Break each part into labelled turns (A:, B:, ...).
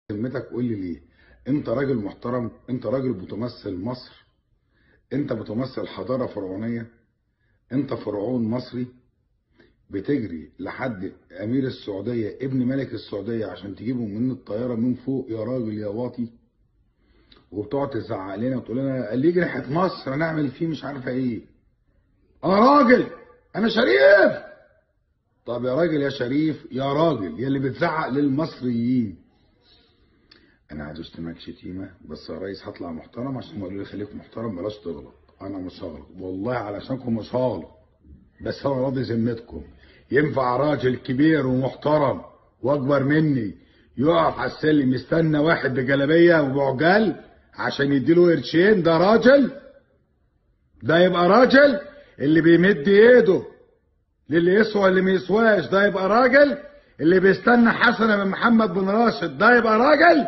A: ذمتك قول لي ليه انت راجل محترم انت راجل بتمثل مصر انت بتمثل حضارة فرعونية انت فرعون مصري بتجري لحد امير السعودية ابن ملك السعودية عشان تجيبه من الطيارة من فوق يا راجل يا واطي وبتقعد تزعق لنا وتقول لنا اللي يجي ناحية مصر هنعمل فيه مش عارفة ايه انا راجل انا شريف طب يا راجل يا شريف يا راجل يا اللي بتزعق للمصريين انا عايز اشتمك شتيمه بس يا ريس هطلع محترم عشان قالوا لي خليك محترم بلاش تغلط انا مش هغلط والله علشانكم مش هغلط بس انا راضي ذمتكم ينفع راجل كبير ومحترم واكبر مني يقف على السلم يستنى واحد بجلابيه وبعجال عشان يديله قرشين ده راجل ده يبقى راجل اللي بيمد ايده للي يسوى اللي ما يسواش ده يبقى راجل اللي بيستنى حسنه من محمد بن راشد ده يبقى راجل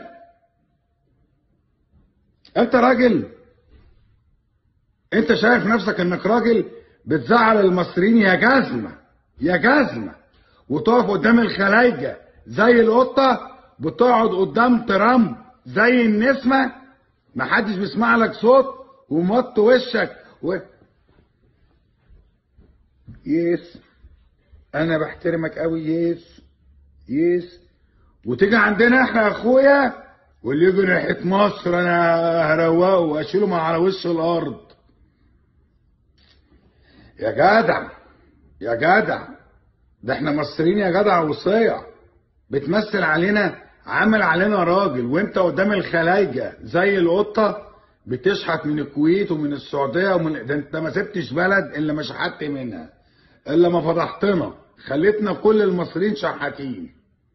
A: انت راجل انت شايف نفسك انك راجل بتزعل المصريين يا جزمه يا جزمه وتقف قدام الخلايجه زي القطه بتقعد قدام ترامب زي النسمه محدش بيسمع لك صوت ومط وشك و... يس انا بحترمك قوي يس يس وتيجي عندنا احنا يا اخويا واللي يجي ناحيه مصر انا هروقه واشيله من على وش الارض يا جدع يا جدع ده احنا مصريين يا جدع وصيع بتمثل علينا عامل علينا راجل وانت قدام الخلايجه زي القطه بتشحت من الكويت ومن السعوديه ومن ده انت ما سبتش بلد الا ما شحت منها الا ما فضحتنا خليتنا كل المصريين شحاتين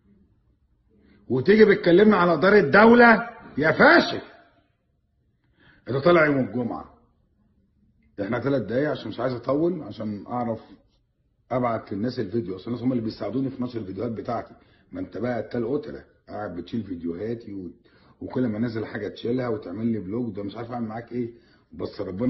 A: وتيجي بتكلمنا على دار الدوله يا فاشل انت طالع يوم الجمعه احنا ثلاث دقايق عشان مش عايز اطول عشان اعرف ابعت للناس الفيديو اصل الناس هم اللي بيساعدوني في نشر الفيديوهات بتاعتي ما انت بقى التال قتله قاعد بتشيل فيديوهاتي و... وكل ما انزل حاجه تشيلها وتعمل لي بلوج ده مش عارف اعمل معاك ايه بس ربنا